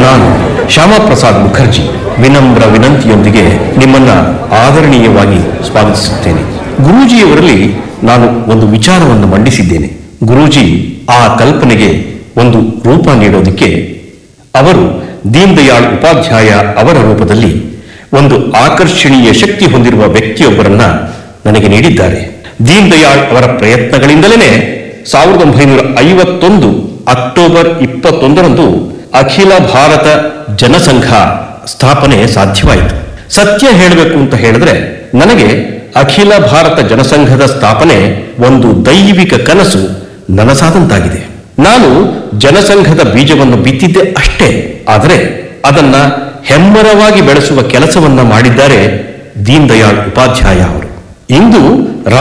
ನಾನು ಶ್ಯಾಮಪ್ರಸಾದ್ ಮುಖರ್ಜಿ ವಿನಮ್ರ ವಿನಂತಿಯೊಂದಿಗೆ ನಿಮ್ಮನ್ನ ಆದರಣೀಯವಾಗಿ ಸ್ವಾಗತಿಸುತ್ತೇನೆ ಗುರೂಜಿಯವರಲ್ಲಿ ನಾನು ಒಂದು ವಿಚಾರವನ್ನು ಮಂಡಿಸಿದ್ದೇನೆ ಗುರೂಜಿ ಆ ಕಲ್ಪನೆಗೆ ಒಂದು ರೂಪ ನೀಡೋದಕ್ಕೆ ಅವರು ದೀನ್ ದಯಾಳ್ ಉಪಾಧ್ಯಾಯ ಅವರ ರೂಪದಲ್ಲಿ ಒಂದು ಆಕರ್ಷಣೀಯ ಶಕ್ತಿ ಹೊಂದಿರುವ ವ್ಯಕ್ತಿಯೊಬ್ಬರನ್ನ ನನಗೆ ನೀಡಿದ್ದಾರೆ ದೀನ್ ದಯಾಳ್ ಅವರ ಪ್ರಯತ್ನಗಳಿಂದಲೇ ಸಾವಿರದ ಒಂಬೈನೂರ ಐವತ್ತೊಂದು ಅಕ್ಟೋಬರ್ ಇಪ್ಪತ್ತೊಂದರಂದು ಅಖಿಲ ಭಾರತ ಜನಸಂಘ ಸ್ಥಾಪನೆ ಸಾಧ್ಯವಾಯಿತು ಸತ್ಯ ಹೇಳಬೇಕು ಅಂತ ಹೇಳಿದ್ರೆ ನನಗೆ ಅಖಿಲ ಭಾರತ ಜನಸಂಘದ ಸ್ಥಾಪನೆ ಒಂದು ದೈವಿಕ ಕನಸು ನನಸಾದಂತಾಗಿದೆ ನಾನು ಜನಸಂಘದ ಬೀಜವನ್ನು ಬಿತ್ತಿದ್ದೆ ಅಷ್ಟೇ ಆದರೆ ಅದನ್ನ ಹೆಮ್ಮರವಾಗಿ ಬೆಳೆಸುವ ಕೆಲಸವನ್ನ ಮಾಡಿದ್ದಾರೆ ದೀನ್ ದಯಾಳ್ ಉಪಾಧ್ಯಾಯ ಅವರು ಇಂದು